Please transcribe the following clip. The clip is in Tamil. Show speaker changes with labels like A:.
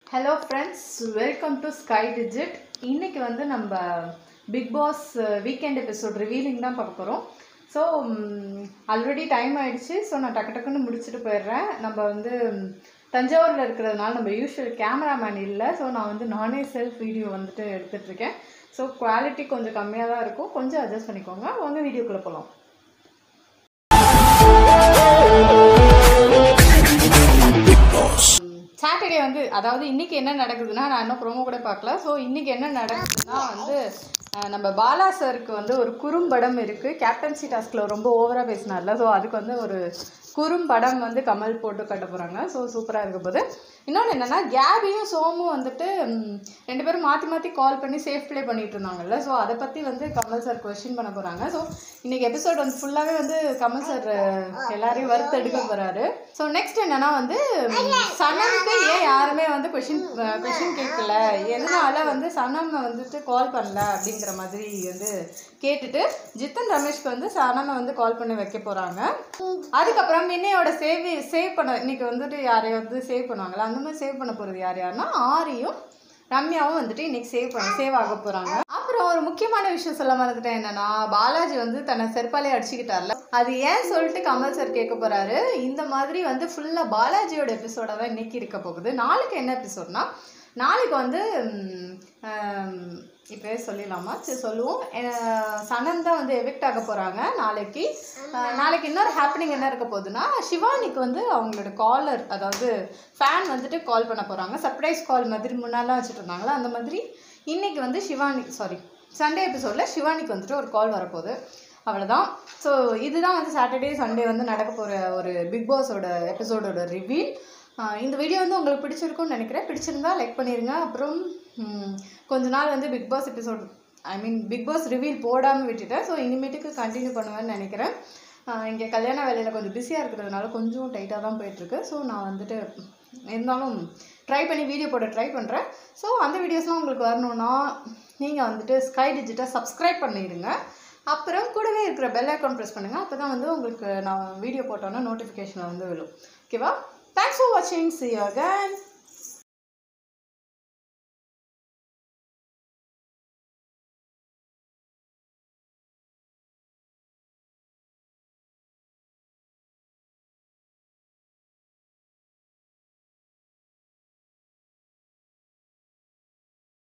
A: hello friends welcome to sky digit இன்னைக்கு வந்து நம்ம Bigg Boss weekend episode revealing தான் பார்க்க போகிறோம் ஸோ ஆல்ரெடி டைம் ஆயிடுச்சு ஸோ நான் டக்கு டக்குன்னு முடிச்சுட்டு போயிடுறேன் நம்ம வந்து ம், தஞ்சாவூரில் இருக்கிறதுனால நம்ம யூஷுவல் கேமராமேன் இல்லை ஸோ நான் வந்து நானே செல்ஃப் வீடியோ வந்துட்டு எடுத்துட்டு இருக்கேன் ஸோ குவாலிட்டி கொஞ்சம் கம்மியாக தான் இருக்கும் கொஞ்சம் அட்ஜஸ்ட் பண்ணிக்கோங்க வாங்க வீடியோக்குள்ளே போகலாம் சாட்டர்டே வந்து அதாவது இன்னைக்கு என்ன நடக்குதுன்னா நான் இன்னும் ப்ரோமோ கூட பார்க்கல ஸோ இன்னைக்கு என்ன நடக்குதுன்னா வந்து அஹ், நம்ம பாலா சருக்கு வந்து ஒரு குறும்படம் இருக்குது கேப்டன்சி டாஸ்கில் ரொம்ப ஓவராக பேசினார்ல ஸோ அதுக்கு வந்து ஒரு குறும்படம் வந்து கமல் போட்டு கட்ட போகிறாங்க ஸோ சூப்பராக இருக்க போது இன்னொன்று என்னென்னா கேபியும் சோமும் வந்துட்டு ம், ரெண்டு பேரும் மாற்றி மாற்றி கால் பண்ணி சேஃப் ப்ளே பண்ணிட்டு இருந்தாங்கல்ல ஸோ அதை பற்றி வந்து கமல் சார் கொஸ்டின் பண்ண போகிறாங்க ஸோ இன்னைக்கு எபிசோட் வந்து ஃபுல்லாகவே வந்து கமல் சார் எல்லாரையும் வறுத்து எடுக்க போகிறாரு ஸோ நெக்ஸ்ட் என்னன்னா வந்து ம், சனம்க்கு ஏன் யாருமே வந்து கொஷின் கொஷின் கேட்கல எதனால வந்து சனம் வந்துட்டு கால் பண்ணல அப்படிங்கிற மாதிரி வந்து கேட்டுட்டு ஜித்தன் ரமேஷ்க்கு வந்து சனமை வந்து கால் பண்ணி வைக்க போகிறாங்க அதுக்கப்புறம் இன்னையோட சேவ் சேவ் பண்ண இன்னைக்கு வந்துட்டு யாரையும் வந்து சேவ் பண்ணுவாங்கல்ல அந்த மாதிரி சேவ் பண்ண போகிறது யார் யாருன்னா ஆரியும் ரம்யாவும் வந்துட்டு இன்னைக்கு சேவ் பண்ண சேவ் ஆக போகிறாங்க அப்புறம் ஒரு முக்கியமான விஷயம் சொல்ல மறந்துட்டேன் என்னன்னா பாலாஜி வந்து தன்னை செருப்பாலே அடிச்சுக்கிட்டார்ல அது ஏன் சொல்லிட்டு கமல் சார் கேட்க போறாரு இந்த மாதிரி வந்து ஃபுல்லாக பாலாஜியோட எபிசோட தான் இன்னைக்கு இருக்க போகுது நாளைக்கு என்ன எபிசோட்னா நாளைக்கு வந்து இப்போவே சொல்லிடலாமா சரி சொல்லுவோம் அஹ் சனம் தான் வந்து எவிக்ட் ஆக போகிறாங்க நாளைக்கு அஹ் நாளைக்கு இன்னொரு ஹாப்பனிங் என்ன இருக்க போகுதுன்னா சிவானிக்கு வந்து அவங்களோட காலர் அதாவது ஃபேன் வந்துட்டு கால் பண்ண போகிறாங்க சர்ப்ரைஸ் கால் மாதிரி முன்னாலாம் வச்சுட்டு இருந்தாங்களா அந்த மாதிரி இன்னைக்கு வந்து சிவானி சாரி சண்டே எபிசோடில் சிவானிக்கு வந்துட்டு ஒரு கால் வரப்போகுது அவ்வளோதான் ஸோ இதுதான் வந்து சாட்டர்டே சண்டே வந்து நடக்க போகிற ஒரு பிக் பாஸோட எபிசோடோட ரிவீல் இந்த வீடியோ வந்து உங்களுக்கு பிடிச்சிருக்கும்னு நினைக்கிறேன் பிடிச்சிருந்தா லைக் பண்ணிடுங்க அப்புறம் ம், கொஞ்ச நாள் வந்து Bigg Boss episode I mean Bigg Boss reveal போடாமல் விட்டுட்டேன் ஸோ இனிமேட்டுக்கு கண்டினியூ பண்ணுவேன்னு நினைக்கிறேன் இங்கே கல்யாண வேலையில் கொஞ்சம் பிஸியாக இருக்கிறதுனால கொஞ்சம் டைட்டாக தான் போயிட்டுருக்கு ஸோ நான் வந்துட்டு இருந்தாலும் ட்ரை பண்ணி வீடியோ போட ட்ரை பண்ணுறேன் ஸோ அந்த வீடியோஸ்லாம் உங்களுக்கு வரணும்னா நீங்கள் வந்துட்டு ஸ்கை டிஜிட்டை சப்ஸ்கிரைப் பண்ணிடுங்க அப்புறம் கூடவே இருக்கிற பெல் ஐக்கான் ப்ரெஸ் பண்ணுங்கள் அப்போ தான் வந்து உங்களுக்கு நான் வீடியோ போட்டோன்னா நோட்டிஃபிகேஷனில் வந்து விழும் ஓகேவா தேங்க்ஸ் ஃபார் வாட்சிங் சி யூ அகேன்